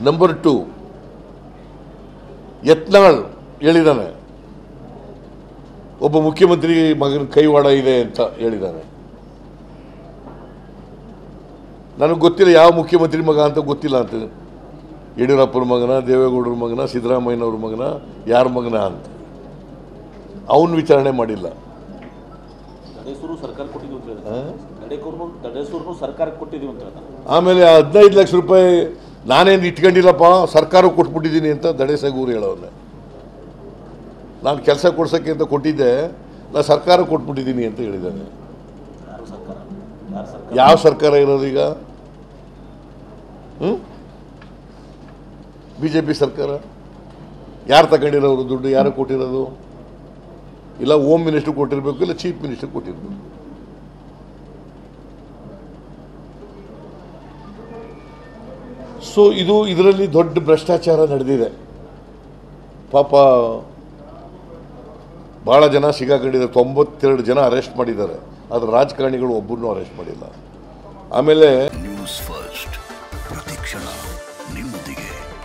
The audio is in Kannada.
ನಂಬರ್ ಟು ಯತ್ನಾಳ್ ಹೇಳಿದ್ದಾನೆ ಒಬ್ಬ ಮುಖ್ಯಮಂತ್ರಿ ಮಗನ ಕೈವಾಡ ಇದೆ ಅಂತ ಹೇಳಿದ್ದಾನೆ ನನಗೆ ಗೊತ್ತಿಲ್ಲ ಯಾವ ಮುಖ್ಯಮಂತ್ರಿ ಮಗ ಅಂತ ಗೊತ್ತಿಲ್ಲ ಅಂತ ಯಡಿಯೂರಪ್ಪನ ಮಗನ ದೇವೇಗೌಡರ ಮಗನ ಸಿದ್ದರಾಮಯ್ಯನವ್ರ ಮಗನ ಯಾರ ಮಗನ ಅಂತ ಅವನು ವಿಚಾರಣೆ ಮಾಡಿಲ್ಲ ದಡೇಸೂರು ಸರ್ಕಾರ ಕೊಟ್ಟಿದ್ವಿ ಅಂತ ಹೇಳಿದ್ರೆ ದಡೇಕೂರ್ನು ದಡೇಸೂರ್ನು ಸರ್ಕಾರಕ್ಕೆ ಕೊಟ್ಟಿದ್ದೀವಿ ಅಂತ ಹೇಳ್ತಾರೆ ಆಮೇಲೆ ಹದಿನೈದು ಲಕ್ಷ ರೂಪಾಯಿ ನಾನೇನು ಇಟ್ಕೊಂಡಿಲ್ಲಪ್ಪ ಸರ್ಕಾರ ಕೊಟ್ಬಿಟ್ಟಿದ್ದೀನಿ ಅಂತ ದಡೇಸಗೂರು ಹೇಳೋನೆ ನಾನು ಕೆಲಸ ಕೊಡ್ಸೋಕ್ಕೆ ಅಂತ ಕೊಟ್ಟಿದ್ದೆ ನಾನು ಸರ್ಕಾರ ಕೊಟ್ಬಿಟ್ಟಿದ್ದೀನಿ ಅಂತ ಹೇಳಿದ್ದಾನೆ ಯಾರು ಸರ್ಕಾರ ಯಾರು ಸರ್ಕಾರ ಯಾವ ಸರ್ಕಾರ ಇರೋದು ಈಗ ಬಿ ಜೆ ಪಿ ಸರ್ಕಾರ ಯಾರು ತಗೊಂಡಿರೋರು ದುಡ್ಡು ಯಾರು ಕೊಟ್ಟಿರೋದು ಇಲ್ಲ ಹೋಮ್ ಮಿನಿಸ್ಟರ್ ಕೊಟ್ಟಿರಬೇಕು ಇಲ್ಲ ಚೀಫ್ ಮಿನಿಸ್ಟರ್ ಕೊಟ್ಟಿರಬೇಕು ಸೊ ಇದು ಇದರಲ್ಲಿ ದೊಡ್ಡ ಭ್ರಷ್ಟಾಚಾರ ನಡೆದಿದೆ ಪಾಪ ಭಾಳ ಜನ ಸಿಗಾಕೊಂಡಿದ್ದಾರೆ ತೊಂಬತ್ತೆರಡು ಜನ ಅರೆಸ್ಟ್ ಮಾಡಿದ್ದಾರೆ ಆದರೆ ರಾಜಕಾರಣಿಗಳು ಒಬ್ಬರನ್ನೂ ಅರೆಸ್ಟ್ ಮಾಡಿಲ್ಲ ಆಮೇಲೆ ನ್ಯೂಸ್ ಫಸ್ಟ್ ಪ್ರತಿಕ್ಷಣ ನಿಮ್ಮೊಂದಿಗೆ